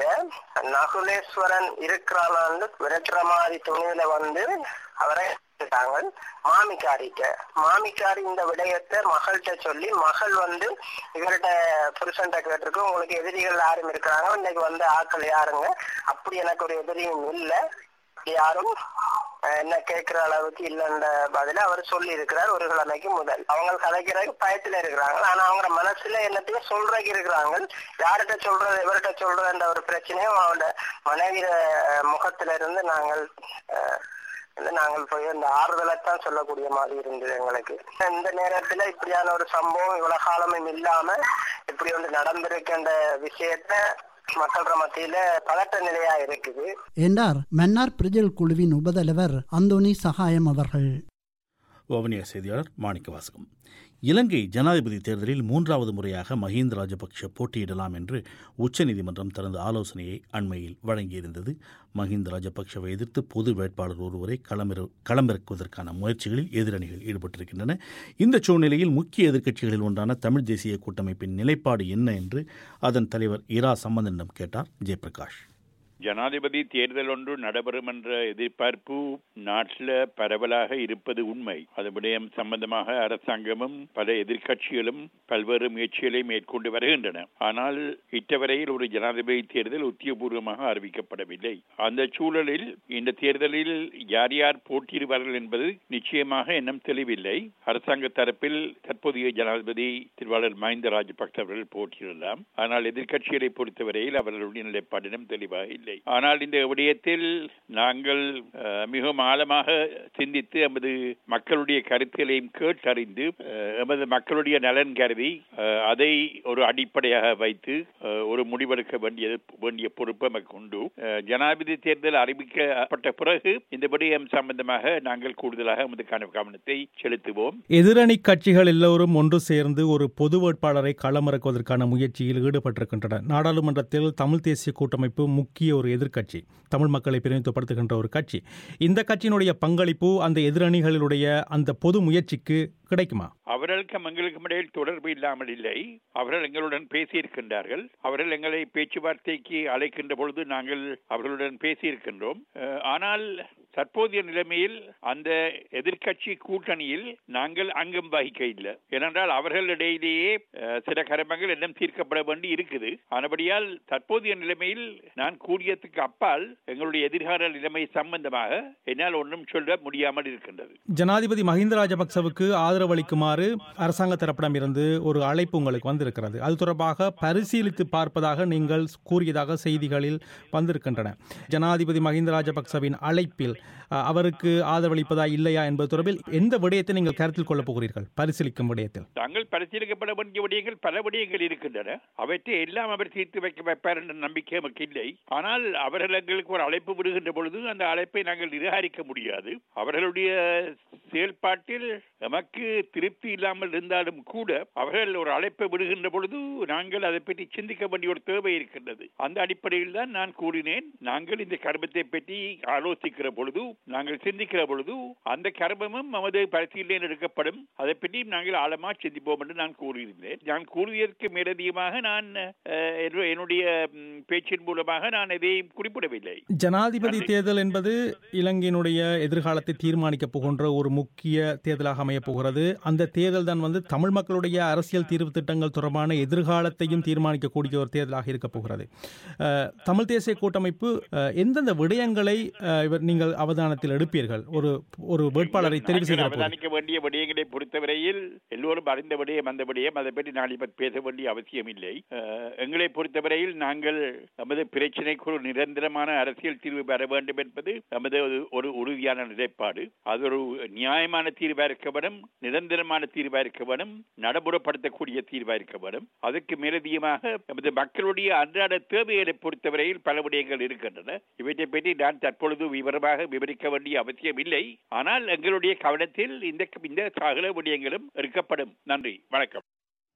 நகுலேஸ்வரன் இருக்கிறான்னு விரட்டுற மாதிரி துணியில வந்து அவரை கேட்டாங்க மாமிக்காரிட்ட மாமிக்காரி இந்த விடயத்தை மகள்கிட்ட சொல்லி மகள் வந்து இவர்கிட்ட புருஷன்ட்ட கேட்டிருக்கு உங்களுக்கு எதிரிகள் யாரும் இருக்கிறாங்க இன்னைக்கு வந்து ஆட்கள் யாருங்க அப்படி எனக்கு ஒரு எதிரியும் இல்லை யாரும் அஹ், என்ன கேட்கிற அளவுக்கு இல்லைன்ற பதில அவர் சொல்லி இருக்கிறார் ஒரு கிழமைக்கு முதல் அவங்க கதைக்கிறதுக்கு பயத்துல இருக்கிறாங்க ஆனா அவங்க மனசுல என்னத்தையும் சொல்றதுக்கு இருக்கிறாங்க யார்கிட்ட சொல்றது எவர்கிட்ட சொல்றதுன்ற ஒரு பிரச்சனையும் அவனோட மனைவிய முகத்துல இருந்து நாங்கள் அஹ், வந்து நாங்கள் போய் அந்த ஆறுதலைத்தான் சொல்லக்கூடிய மாதிரி இருந்தது எங்களுக்கு இந்த நேரத்துல இப்படியான ஒரு சம்பவம் இவ்வளவு காலமும் இல்லாம இப்படி ஒன்று நடந்திருக்கின்ற விஷயத்த மக்கள் மத்தியில பதட்ட நிலையா இருக்குது என்றார் மன்னார் பிரிஜல் குழுவின் உபதலைவர் அந்தோனி சகாயம் அவர்கள் வவுனியா செய்தியாளர் மாணிக்கவாசகம் இலங்கை ஜனாதிபதி தேர்தலில் மூன்றாவது முறையாக மஹிந்த ராஜபக்ஷ போட்டியிடலாம் என்று உச்சநீதிமன்றம் தனது ஆலோசனையை அண்மையில் வழங்கியிருந்தது மஹிந்த ராஜபக்ஷவை எதிர்த்து பொது வேட்பாளர் ஒருவரை களமிற களமிறக்குவதற்கான முயற்சிகளில் எதிரணிகள் ஈடுபட்டிருக்கின்றன இந்த சூழ்நிலையில் முக்கிய எதிர்க்கட்சிகளில் ஒன்றான தமிழ் தேசிய கூட்டமைப்பின் நிலைப்பாடு என்ன என்று அதன் தலைவர் இரா சம்பந்தனிடம் கேட்டார் ஜெயபிரகாஷ் ஜனாதிபதி தேர்தல் ஒன்று நடைபெறும் என்ற எதிர்பார்ப்பு நாட்டில் பரவலாக இருப்பது உண்மை அது விடயம் சம்பந்தமாக அரசாங்கமும் பல எதிர்க்கட்சிகளும் பல்வேறு முயற்சிகளை மேற்கொண்டு வருகின்றன ஆனால் இட்டவரையில் ஒரு ஜனாதிபதி தேர்தல் உத்தியபூர்வமாக அறிவிக்கப்படவில்லை அந்த சூழலில் இந்த தேர்தலில் யார் யார் போட்டியிடுவார்கள் என்பது நிச்சயமாக இன்னும் தெளிவில்லை அரசாங்க தரப்பில் தற்போதைய ஜனாதிபதி திருவாளர் மஹிந்த ராஜபக்ச அவர்கள் போட்டியிடலாம் ஆனால் எதிர்க்கட்சிகளை பொறுத்தவரையில் அவர்களுடைய நிலைப்பாடினம் தெளிவாக இல்லை ஆனால் இந்த விடயத்தில் நாங்கள் அஹ், மிகவும் ஆழமாக சிந்தித்து எமது மக்களுடைய கருத்துகளையும் கேட்டறிந்து அஹ், எமது மக்களுடைய நலன் கருதி அஹ், அதை ஒரு அடிப்படையாக வைத்து அஹ், ஒரு முடிவெடுக்க வேண்டியது வேண்டிய பொறுப்பு நமக்கு உண்டு அஹ், ஜனாதிபதி தேர்தல் அறிவிக்கப்பட்ட பிறகு இந்த விடயம் சம்பந்தமாக நாங்கள் கூடுதலாக எமது கவன- கவனத்தை செலுத்துவோம் எதிரணி கட்சிகள் எல்லோரும் ஒன்று சேர்ந்து ஒரு பொது வேட்பாளரை களமிறக்குவதற்கான முயற்சியில் ஈடுபட்டிருக்கின்றன நாடாளுமன்றத்தில் தமிழ் தேசிய கூட்டமைப்பு முக்கிய ஒரு எதிர்க்கட்சி தமிழ் மக்களை பிரதிநிதித்துவப்படுத்துகின்ற ஒரு கட்சி இந்த கட்சியினுடைய பங்களிப்பு அந்த எதிரணிகளுடைய அந்த பொது முயற்சிக்கு கிடைக்குமா அவர்களுக்கும் எங்களுக்கும் இடையில் தொடர்பு இல்லாமல் இல்லை அவர்கள் எங்களுடன் பேசியிருக்கின்றார்கள் அவர்கள் எங்களை பேச்சுவார்த்தைக்கு அழைக்கின்ற பொழுது நாங்கள் அவர்களுடன் பேசியிருக்கின்றோம் அஹ், ஆனால் தற்போதைய நிலைமையில் அந்த எதிர்க்கட்சி கூட்டணியில் நாங்கள் அங்கம் வகிக்க இல்லை ஏனென்றால் அவர்களிடையிலேயே அஹ், சில கருமங்கள் இன்னும் தீர்க்கப்பட வேண்டி இருக்குது ஆனபடியால் தற்போதைய நிலைமையில் நான் கூறியதுக்கு அப்பால் எங்களுடைய எதிர்கால நிலைமை சம்பந்தமாக என்னால் ஒன்றும் சொல்ல முடியாமல் இருக்கின்றது ஜனாதிபதி மஹிந்த ராஜபக்சவுக்கு ஆதரவு அளிக்குமாறு அரசாங்க தரப்பிடம் இருந்து ஒரு அழைப்பு உங்களுக்கு வந்திருக்கிறது அது தொடர்பாக பரிசீலித்து பார்ப்பதாக நீங்கள் கூறியதாக செய்திகளில் வந்திருக்கின்றன ஜனாதிபதி மஹிந்த ராஜபக்சவின் அழைப்பில் அஹ், அவருக்கு ஆதரவளிப்பதா இல்லையா என்பது தொடர்பில் எந்த விடயத்தை நீங்கள் கருத்தில் கொள்ளப் போகிறீர்கள் பரிசீலிக்கும் விடயத்தில் தாங்கள் பரிசீலிக்கப்பட வேண்டிய விடயங்கள் பல விடயங்கள் இருக்கின்றன அவற்றை எல்லாம் அவர் தீர்த்து வைக்க வைப்பார் என்ற நம்பிக்கை நமக்கு இல்லை ஆனால் அவர்கள் எங்களுக்கு ஒரு அழைப்பு விடுகின்ற பொழுது அந்த அழைப்பை நாங்கள் நிராகரிக்க முடியாது அவர்களுடைய செயல்பாட்டில் நமக்கு எங்களுக்கு திருப்தி இல்லாமல் இருந்தாலும் கூட அவர்கள் ஒரு அழைப்பை விடுகின்ற பொழுது நாங்கள் அதை பற்றி சிந்திக்க வேண்டிய ஒரு தேவை இருக்கின்றது அந்த அடிப்படையில் தான் நான் கூறினேன் நாங்கள் இந்த கர்மத்தை பற்றி ஆலோசிக்கிற பொழுது நாங்கள் சிந்திக்கிற பொழுது அந்த கர்மமும் நமது பரிசீலனையில் எடுக்கப்படும் அதை பற்றி நாங்கள் ஆழமா சிந்திப்போம் என்று நான் கூறியிருந்தேன் நான் கூறியதற்கு மேலதிகமாக நான் அஹ், என்னுடைய- என்னுடைய ம், பேச்சின் மூலமாக நான் எதையும் குறிப்பிடவில்லை ஜனாதிபதி தேர்தல் என்பது இலங்கையினுடைய எதிர்காலத்தை தீர்மானிக்கப் போகின்ற ஒரு முக்கிய தேர்தலாக அமையப் போகிறது அந்த தேர்தல் தான் வந்து தமிழ் மக்களுடைய அரசியல் தீர்வு திட்டங்கள் தொடர்பான எதிர்காலத்தையும் தீர்மானிக்கக்கூடிய ஒரு தேர்தலாக இருக்கப் போகிறது அஹ், தமிழ் தேசிய கூட்டமைப்பு அஹ், எந்தெந்த விடயங்களை அஹ், இவர் நீங்கள் அவதானத்தில் எடுப்பீர்கள் ஒரு ஒரு வேட்பாளரை தெரிவு நாங்கள் செய்கிற போது அவதானிக்க வேண்டிய விடயங்களை பொறுத்தவரையில் எல்லோரும் அறிந்த விடயம் அந்த விடயம் அதை பற்றி நான் இப்ப பேச வேண்டிய அவசியம் இல்லை அஹ், எங்களை பொறுத்தவரையில் நாங்கள் நமது பிரச்சனைக்கு ஒரு நிரந்தரமான அரசியல் தீர்வு பெற வேண்டும் என்பது நமது ஒரு- ஒரு உறுதியான நிலைப்பாடு அது ஒரு நியாயமான தீர்வா இருக்க வேண்டும் நிரந்தரமான தீர்வா இருக்க வேண்டும் நடைமுறைப்படுத்தக்கூடிய தீர்வா இருக்க வேண்டும் அதுக்கு மேலதிகமாக நமது மக்களுடைய அன்றாட தேவைகளை பொறுத்தவரையில் பல விடயங்கள் இருக்கின்றன இவற்றை பற்றி நான் தற்பொழுது விவரமாக விவரிக்க வேண்டிய அவசியம் இல்லை ஆனால் எங்களுடைய கவனத்தில் இந்த இந்த சகல விடயங்களும் எடுக்கப்படும் நன்றி வணக்கம்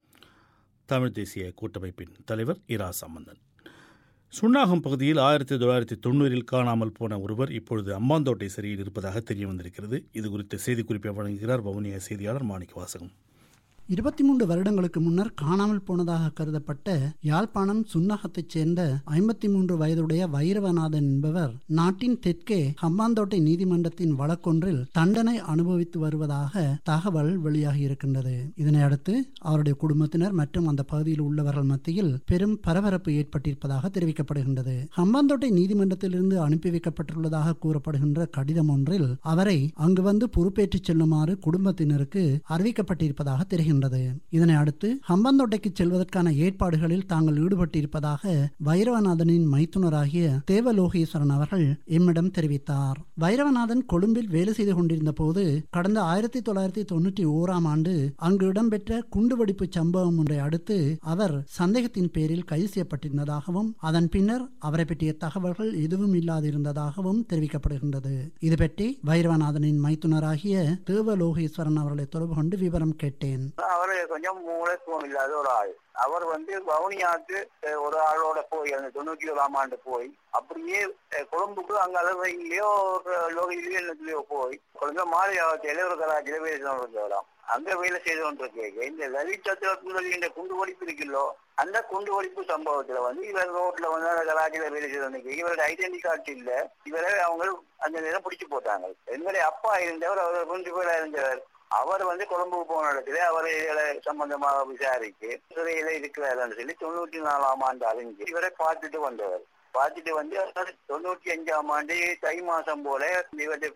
தமிழ் தேசிய கூட்டமைப்பின் தலைவர் இரா சம்பந்தன் சுண்ணாகம் பகுதியில் ஆயிரத்தி தொள்ளாயிரத்தி தொண்ணூறில் காணாமல் போன ஒருவர் இப்பொழுது அம்பாந்தோட்டை சிறையில் இருப்பதாக தெரிய வந்திருக்கிறது இது குறித்த செய்திக்குறிப்பை வழங்குகிறார் வவுனியா செய்தியாளர் மாணிக்க வாசகம் இருபத்தி மூன்று வருடங்களுக்கு முன்னர் காணாமல் போனதாக கருதப்பட்ட யாழ்ப்பாணம் சுன்னகத்தைச் சேர்ந்த ஐம்பத்தி மூன்று வயதுடைய வைரவநாதன் என்பவர் நாட்டின் தெற்கே ஹம்பாந்தோட்டை நீதிமன்றத்தின் வழக்கொன்றில் தண்டனை அனுபவித்து வருவதாக தகவல் வெளியாகி இருக்கின்றது இதனை அடுத்து அவருடைய குடும்பத்தினர் மற்றும் அந்த பகுதியில் உள்ளவர்கள் மத்தியில் பெரும் பரபரப்பு ஏற்பட்டிருப்பதாக தெரிவிக்கப்படுகின்றது ஹம்பாந்தோட்டை நீதிமன்றத்திலிருந்து அனுப்பி வைக்கப்பட்டுள்ளதாக கூறப்படுகின்ற கடிதம் ஒன்றில் அவரை அங்கு வந்து பொறுப்பேற்றுச் செல்லுமாறு குடும்பத்தினருக்கு அறிவிக்கப்பட்டிருப்பதாக தெரிகின்றது இதனை அடுத்து ஹம்பந்தோட்டைக்கு செல்வதற்கான ஏற்பாடுகளில் தாங்கள் ஈடுபட்டிருப்பதாக வைரவநாதனின் மைத்துனராகிய தேவலோகேஸ்வரன் அவர்கள் எம்மிடம் தெரிவித்தார் வைரவநாதன் கொழும்பில் வேலை செய்து கொண்டிருந்த போது கடந்த ஆயிரத்தி தொள்ளாயிரத்தி தொண்ணூற்றி ஓராம் ஆண்டு அங்கு இடம்பெற்ற குண்டுவெடிப்பு சம்பவம் ஒன்றை அடுத்து அவர் சந்தேகத்தின் பேரில் கைது செய்யப்பட்டிருந்ததாகவும் அதன் பின்னர் அவரை பற்றிய தகவல்கள் எதுவும் இல்லாதிருந்ததாகவும் தெரிவிக்கப்படுகின்றது இது பற்றி வைரவநாதனின் மைத்துனராகிய தேவலோகேஸ்வரன் அவர்களை தொடர்பு கொண்டு விவரம் கேட்டேன் அவரு கொஞ்சம் மூலத்துவம் இல்லாத ஒரு ஆள் அவர் வந்து வவுனியாவுக்கு அஹ், ஒரு ஆளோட போய் அந்த தொண்ணூத்தி ஓராம் ஆண்டு போய் அப்படியே அஹ், கொழும்புக்கு அங்க அளவையிலயோ லோகையிலயோ என்னத்துலயோ போய் கொஞ்சம் மாலை ஆகத்தில ஒரு கலாச்சில வேலை செய்யலாம் அங்க வேலை செய்து கொண்டிருக்கீங்க இந்த லலித் சத்திரத்தில் இந்த குண்டு வெடிப்பு இருக்குல்லோ அந்த குண்டு வெடிப்பு சம்பவத்துல வந்து இவர் ரோட்ல வந்து அந்த கலாச்சில வேலை செய்து கொண்டிருக்கீங்க இவரோட ஐடென்டி கார்டு இல்ல இவரை அவங்க அந்த நேரம் பிடிச்சு போட்டாங்க எங்களுடைய அப்பா இருந்தவர் அவர் பிரின்சிபலா இருந்தவர் அவர் வந்து கொழும்புக்கு போன இடத்துல அவர் இதுல சம்பந்தமாக விசாரிச்சு சிறையில இருக்கிறாருன்னு சொல்லி தொண்ணூத்தி நாலாம் ஆண்டு அறிஞ்சு இவரை பார்த்துட்டு வந்தவர் பார்த்துட்டு வந்து அவர் தொண்ணூத்தி அஞ்சாம் ஆண்டு தை மாசம் போல இவருடைய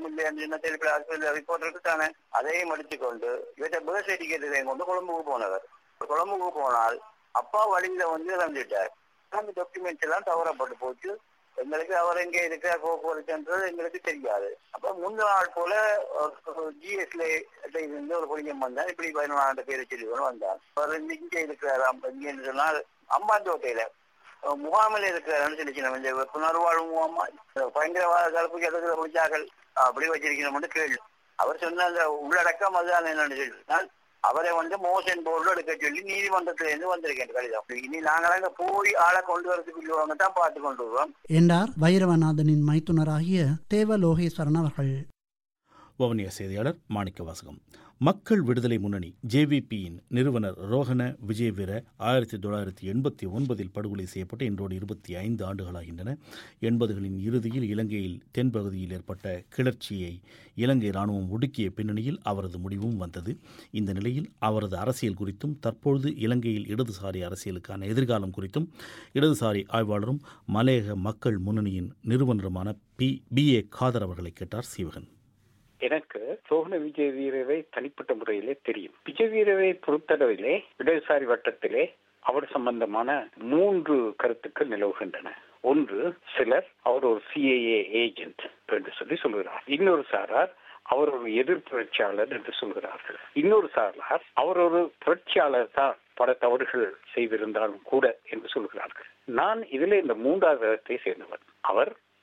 ரிப்போர்ட் தானே அதையும் எடுத்துக்கொண்டு இவர்கிட்ட பேர்த் சர்டிபிகேட் கொண்டு கொழும்புக்கு போனவர் கொழும்புக்கு போனால் அப்பா வழியில வந்து இறந்துட்டார் அந்த டாக்குமெண்ட்ஸ் எல்லாம் தவறப்பட்டு போச்சு எங்களுக்கு அவர் எங்க இருக்கிற போக்குவரத்துன்றது எங்களுக்கு தெரியாது அப்ப முந்தின நாள் போல ஜிஎஸ்ல இருந்து ஒரு புரிஞ்சம் வந்தான் இப்படி பதினொன்றாண்டு பேரை சொல்லி கொண்டு வந்தான் அவர் வந்து இங்க இருக்கிறாராம் இங்க சொன்னால் அம்பாந்தோட்டையில அஹ், முகாமில் இருக்கிறாருன்னு சொல்லி நம்ம இந்த புனர்வாழ்வு முகாமா பயங்கரவாத தடுப்பு இடத்துல முடிச்சார்கள் அப்படி வச்சிருக்கணும்னு கேள்வி அவர் சொன்ன அந்த உள்ளடக்கம் அதுதான் என்னன்னு சொல்லினால் அவரை வந்து மோசன் போர்டு எடுக்க சொல்லி நீதிமன்றத்துல இருந்து வந்திருக்கேன் கடிதம் இனி நாங்களாம் இங்க போய் ஆளை கொண்டு வரதுக்கு உள்ளவங்க தான் பார்த்து கொண்டு வருவோம் என்றார் வைரவநாதனின் மைத்துனராகிய தேவலோகேஸ்வரன் அவர்கள் வவுனியா செய்தியாளர் மாணிக்க வாசகம் மக்கள் விடுதலை முன்னணி ஜேவிபியின் நிறுவனர் ரோஹன விஜயவீர ஆயிரத்தி தொள்ளாயிரத்தி எண்பத்தி ஒன்பதில் படுகொலை செய்யப்பட்டு இன்றோடு இருபத்தி ஐந்து ஆண்டுகளாகின்றன எண்பதுகளின் இறுதியில் இலங்கையில் தென்பகுதியில் ஏற்பட்ட கிளர்ச்சியை இலங்கை இராணுவம் ஒடுக்கிய பின்னணியில் அவரது முடிவும் வந்தது இந்த நிலையில் அவரது அரசியல் குறித்தும் தற்பொழுது இலங்கையில் இடதுசாரி அரசியலுக்கான எதிர்காலம் குறித்தும் இடதுசாரி ஆய்வாளரும் மலையக மக்கள் முன்னணியின் நிறுவனருமான பி பி ஏ காதர் அவர்களை கேட்டார் சீவகன் எனக்கு சோகன விஜய் வீரரை தனிப்பட்ட முறையிலே தெரியும் விஜய் வீரரை பொறுத்தளவிலே இடதுசாரி வட்டத்திலே அவர் சம்பந்தமான மூன்று கருத்துக்கள் நிலவுகின்றன ஒன்று சிலர் அவர் ஒரு சிஏஏ ஏஜென்ட் என்று சொல்லி சொல்கிறார் இன்னொரு சாரார் அவர் ஒரு எதிர் புரட்சியாளர் என்று சொல்கிறார்கள் இன்னொரு சாரார் அவர் ஒரு புரட்சியாளர் தான் பல தவறுகள் செய்திருந்தாலும் கூட என்று சொல்கிறார்கள் நான் இதிலே இந்த மூன்றாவது இடத்தை சேர்ந்தவர் அவர்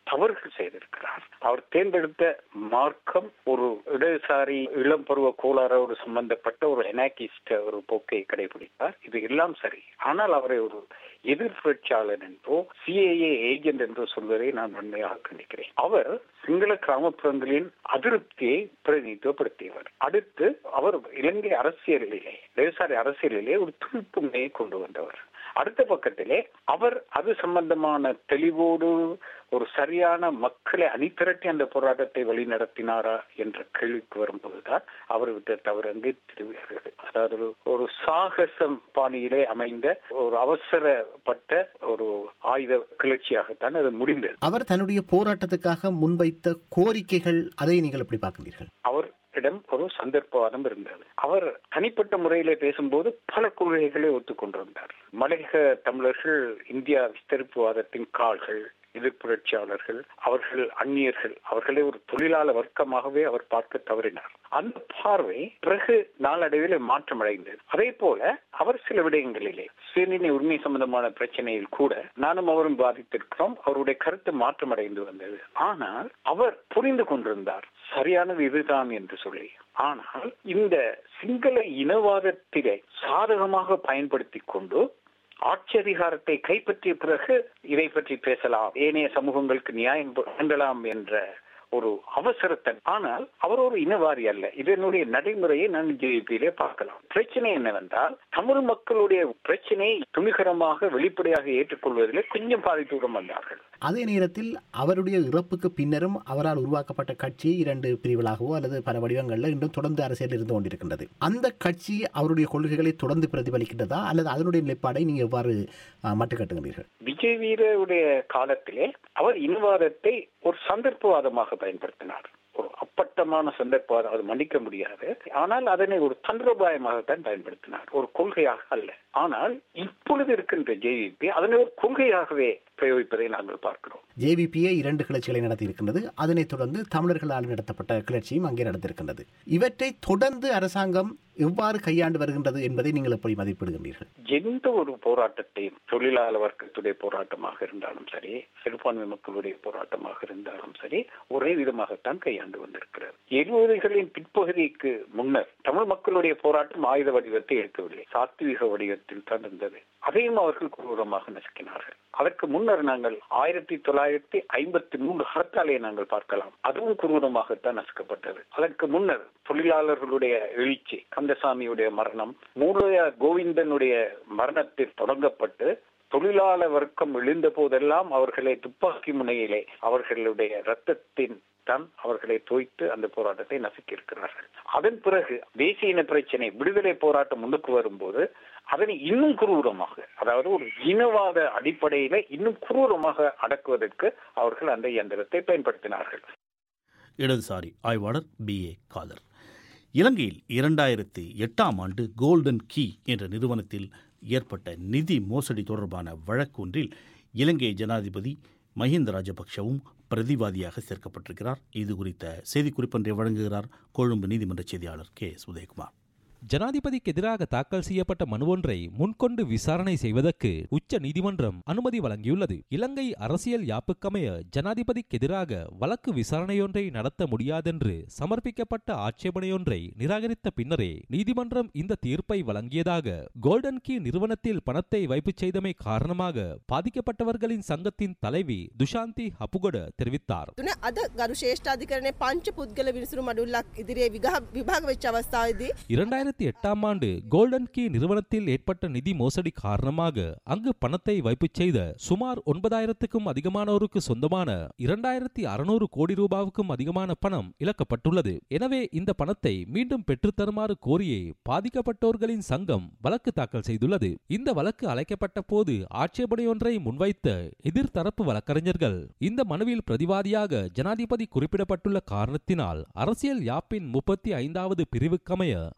தவறுகள் செய்திருக்கிறார் அவர் தேர்ந்தெடுத்த மார்க்கம் ஒரு இடதுசாரி இளம் பருவ கோளாறோடு சம்பந்தப்பட்ட ஒரு எனாக்கிஸ்ட் ஒரு போக்கை கடைபிடித்தார் இது எல்லாம் சரி ஆனால் அவரை ஒரு எதிர்ப்புரட்சியாளர் என்றோ சிஏஏ ஏஜென்ட் என்றோ சொல்வதை நான் உண்மையாக கண்டிக்கிறேன் அவர் சிங்கள கிராமப்புறங்களின் அதிருப்தியை பிரதிநிதித்துவப்படுத்தியவர் அடுத்து அவர் இலங்கை அரசியலிலே இடதுசாரி அரசியலிலே ஒரு துணிப்புமையை கொண்டு வந்தவர் அடுத்த பக்கத்திலே அவர் அது சம்பந்தமான தெளிவோடு ஒரு சரியான மக்களை அணிதிரட்டி அந்த போராட்டத்தை வழிநடத்தினாரா என்ற கேள்விக்கு வரும்போதுதான் அவர் விட்ட தவறு அங்கே தெரிவிக்கிறது அதாவது ஒரு- ஒரு சாகசம் பாணியிலே அமைந்த ஒரு அவசரப்பட்ட ஒரு ஆயுத கிளர்ச்சியாகத்தான் அது முடிந்தது அவர் தன்னுடைய போராட்டத்துக்காக முன்வைத்த கோரிக்கைகள் அதை நீங்கள் எப்படி பார்க்கிறீர்கள் அவர் இடம் ஒரு சந்தர்ப்பவாதம் இருந்தது அவர் தனிப்பட்ட முறையிலே பேசும்போது பல கொள்கைகளை ஒத்துக்கொண்டிருந்தார் மலையக தமிழர்கள் இந்தியா விஸ்தரிப்புவாதத்தின் கால்கள் எதிர்ப்புரட்சியாளர்கள் அவர்கள் அந்நியர்கள் அவர்களை ஒரு தொழிலாளர் வர்க்கமாகவே அவர் பார்க்க தவறினார் அந்த பார்வை பிறகு நாளடைவில் மாற்றமடைந்தது அதே போல அவர் சில விடயங்களிலே சுயநிலை உரிமை சம்பந்தமான பிரச்சனையில் கூட நானும் அவரும் பாதித்திருக்கிறோம் அவருடைய கருத்து மாற்றமடைந்து வந்தது ஆனால் அவர் புரிந்து கொண்டிருந்தார் சரியானது இதுதான் என்று சொல்லி ஆனால் இந்த சிங்கள இனவாதத்திலே சாதகமாக பயன்படுத்தி கொண்டு ஆட்சி அதிகாரத்தை கைப்பற்றிய பிறகு இதை பற்றி பேசலாம் ஏனைய சமூகங்களுக்கு நியாயம் வழங்கலாம் என்ற ஒரு அவசரத்தன் ஆனால் அவர் ஒரு இனவாரி அல்ல இதனுடைய நடைமுறையை நான் ஜேபியிலே பார்க்கலாம் பிரச்சனை என்னவென்றால் தமிழ் மக்களுடைய பிரச்சனையை துணிகரமாக வெளிப்படையாக ஏற்றுக்கொள்வதிலே கொஞ்சம் பாதிப்புடன் வந்தார்கள் அதே நேரத்தில் அவருடைய இறப்புக்கு பின்னரும் அவரால் உருவாக்கப்பட்ட கட்சி இரண்டு பிரிவுகளாகவோ அல்லது பல வடிவங்களில் இன்றும் தொடர்ந்து அரசியல் இருந்து கொண்டிருக்கின்றது அந்த கட்சி அவருடைய கொள்கைகளை தொடர்ந்து பிரதிபலிக்கின்றதா அல்லது அதனுடைய நிலைப்பாடை நீங்க எவ்வாறு அஹ், மட்டுக்கட்டுகிறீர்கள் விஜய் வீரருடைய காலத்திலே அவர் இனவாதத்தை ஒரு சந்தர்ப்பவாதமாக பயன்படுத்தினார் ஒரு அப்பட்டமான சந்தர்ப்பவாதம் அது மன்னிக்க முடியாது ஆனால் அதனை ஒரு தந்திரோபாயமாகத்தான் பயன்படுத்தினார் ஒரு கொள்கையாக அல்ல ஆனால் இப்பொழுது இருக்கின்ற ஜேவிபி அதனை ஒரு கொள்கையாகவே பிரயோகிப்பதை நாங்கள் பார்க்கிறோம் ஜேவிபிஏ இரண்டு கிளர்ச்சிகளை நடத்தி இருக்கின்றது அதனைத் தொடர்ந்து தமிழர்களால் நடத்தப்பட்ட கிளர்ச்சியும் அங்கே நடந்திருக்கின்றது இவற்றை தொடர்ந்து அரசாங்கம் எவ்வாறு கையாண்டு வருகின்றது என்பதை நீங்கள் எப்படி மதிப்பிடுகின்றீர்கள் எந்த ஒரு போராட்டத்தையும் தொழிலாளர் வர்க்கத்துடைய போராட்டமாக இருந்தாலும் சரி சிறுபான்மை மக்களுடைய போராட்டமாக இருந்தாலும் சரி ஒரே விதமாகத்தான் கையாண்டு வந்திருக்கிறது எழுபதுகளின் பிற்பகுதிக்கு முன்னர் தமிழ் மக்களுடைய போராட்டம் ஆயுத வடிவத்தை எடுக்கவில்லை சாத்வீக வடிவத்தில் தான் இருந்தது அதையும் அவர்கள் கொடூரமாக நசுக்கினார்கள் அதற்கு முன்னர் நாங்கள் ஆயிரத்தி தொள்ளாயிரத்தி ஐம்பத்தி மூன்று ஹர்த்தாலை நாங்கள் பார்க்கலாம் அதுவும் குரூரமாகத்தான் நசுக்கப்பட்டது அதற்கு முன்னர் தொழிலாளர்களுடைய எழுச்சி கந்தசாமியுடைய மரணம் மூலைய கோவிந்தனுடைய மரணத்தில் தொடங்கப்பட்டு தொழிலாளர் வர்க்கம் எழுந்த போதெல்லாம் அவர்களை துப்பாக்கி முனையிலே அவர்களுடைய ரத்தத்தின் தான் அவர்களை தோய்த்து அந்த போராட்டத்தை நசுக்கி இருக்கிறார்கள் அதன் பிறகு தேசிய இன பிரச்சனை விடுதலை போராட்டம் முன்னுக்கு வரும்போது அதனை இன்னும் குரூரமாக அதாவது ஒரு இனவாத அடிப்படையில இன்னும் குரூரமாக அடக்குவதற்கு அவர்கள் அந்த இயந்திரத்தை பயன்படுத்தினார்கள் இடதுசாரி ஆய்வாளர் பி ஏ காதர் இலங்கையில் இரண்டாயிரத்தி எட்டாம் ஆண்டு கோல்டன் கீ என்ற நிறுவனத்தில் ஏற்பட்ட நிதி மோசடி தொடர்பான வழக்கு ஒன்றில் இலங்கை ஜனாதிபதி மஹிந்த ராஜபக்ஷவும் பிரதிவாதியாக சேர்க்கப்பட்டிருக்கிறார் இது குறித்த செய்திக்குறிப்பொன்றை வழங்குகிறார் கொழும்பு நீதிமன்ற செய்தியாளர் கே எஸ் உதயகுமார் ஜனாதிபதிக்கு எதிராக தாக்கல் செய்யப்பட்ட மனு ஒன்றை முன்கொண்டு விசாரணை செய்வதற்கு உச்ச நீதிமன்றம் அனுமதி வழங்கியுள்ளது இலங்கை அரசியல் யாப்புக்கமைய ஜனாதிபதிக்கு எதிராக வழக்கு விசாரணையொன்றை நடத்த முடியாதென்று சமர்ப்பிக்கப்பட்ட ஆட்சேபனையொன்றை நிராகரித்த பின்னரே நீதிமன்றம் இந்த தீர்ப்பை வழங்கியதாக கோல்டன் கீ நிறுவனத்தில் பணத்தை வைப்பு செய்தமை காரணமாக பாதிக்கப்பட்டவர்களின் சங்கத்தின் தலைவி துஷாந்தி ஹப்புகொட தெரிவித்தார் තුන අද ගරු ශේෂ්ඨාධිකරණය පංච පුද්ගල විනිසුරු මඩුල්ලක් ඉදිරියේ විගහ- විභාග වෙච්ච අවස්ථාවේදී இரண்டாயிரத்தி எட்டாம் ஆண்டு கோல்டன் கீ நிறுவனத்தில் ஏற்பட்ட நிதி மோசடி காரணமாக அங்கு பணத்தை வைப்பு செய்த சுமார் ஒன்பதாயிரத்துக்கும் அதிகமானோருக்கு சொந்தமான இரண்டாயிரத்தி அறுநூறு கோடி ரூபாவுக்கும் அதிகமான பணம் இழக்கப்பட்டுள்ளது எனவே இந்த பணத்தை மீண்டும் பெற்றுத்தருமாறு கோரியே பாதிக்கப்பட்டோர்களின் சங்கம் வழக்கு தாக்கல் செய்துள்ளது இந்த வழக்கு அழைக்கப்பட்ட போது ஆட்சேபனையொன்றை முன்வைத்த எதிர்த்தரப்பு வழக்கறிஞர்கள் இந்த மனுவில் பிரதிவாதியாக ஜனாதிபதி குறிப்பிடப்பட்டுள்ள காரணத்தினால் அரசியல் யாப்பின் முப்பத்தி ஐந்தாவது பிரிவுக்கமைய அவருக்கு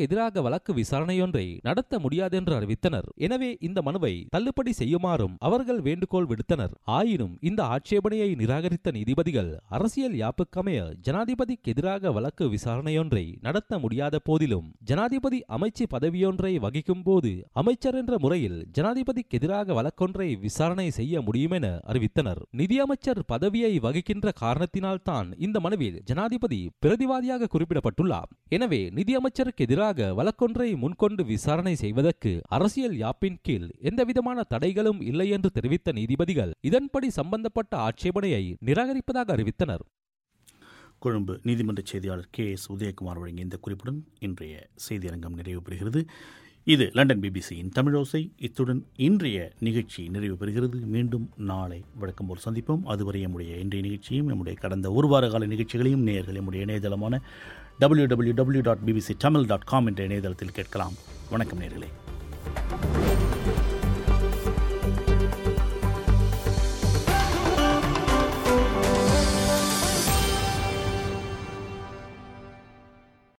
எதிராக வழக்கு விசாரணையொன்றை நடத்த முடியாதென்று அறிவித்தனர் எனவே இந்த மனுவை தள்ளுபடி செய்யுமாறும் அவர்கள் வேண்டுகோள் விடுத்தனர் ஆயினும் இந்த ஆட்சேபனையை நிராகரித்த நீதிபதிகள் அரசியல் யாப்புக்கமைய ஜனாதிபதிக்கு எதிராக வழக்கு விசாரணையொன்றை நடத்த முடியாத போதிலும் ஜனாதிபதி அமைச்சு பதவியொன்றை வகிக்கும் போது அமைச்சர் என்ற முறையில் ஜனாதிபதிக்கு எதிராக வழக்கொன்றை விசாரணை செய்ய முடியும் என அறிவித்தனர் நிதியமைச்சர் பதவியை வகிக்கின்ற காரணத்தினால் தான் இந்த மனுவில் ஜனாதிபதி பிரதிவாதியாக குறிப்பிடப்பட்டுள்ளார் எனவே நிதியமைச்சருக்கு எதிராக வழக்கொன்றை முன்கொண்டு விசாரணை செய்வதற்கு அரசியல் யாப்பின் கீழ் எந்தவிதமான தடைகளும் இல்லை என்று தெரிவித்த நீதிபதிகள் இதன்படி சம்பந்தப்பட்ட ஆட்சேபனையை நிராகரிப்பதாக அறிவித்தனர் கொழும்பு நீதிமன்ற செய்தியாளர் கே எஸ் உதயகுமார் வழங்கிய இந்த குறிப்புடன் இன்றைய செய்தியரங்கம் நிறைவு பெறுகிறது இது லண்டன் பிபிசியின் தமிழோசை இத்துடன் இன்றைய நிகழ்ச்சி நிறைவு பெறுகிறது மீண்டும் நாளை வழக்கம் போல் சந்திப்போம் அதுவரை நம்முடைய இன்றைய நிகழ்ச்சியும் நம்முடைய கடந்த ஒரு வார கால நிகழ்ச்சிகளையும் நேயர்கள் நம்முடைய இணையதளமான W W W dot BBC Tamil dot com என்ற இணையதளத்தில் கேட்கலாம் வணக்கம் நேர்களே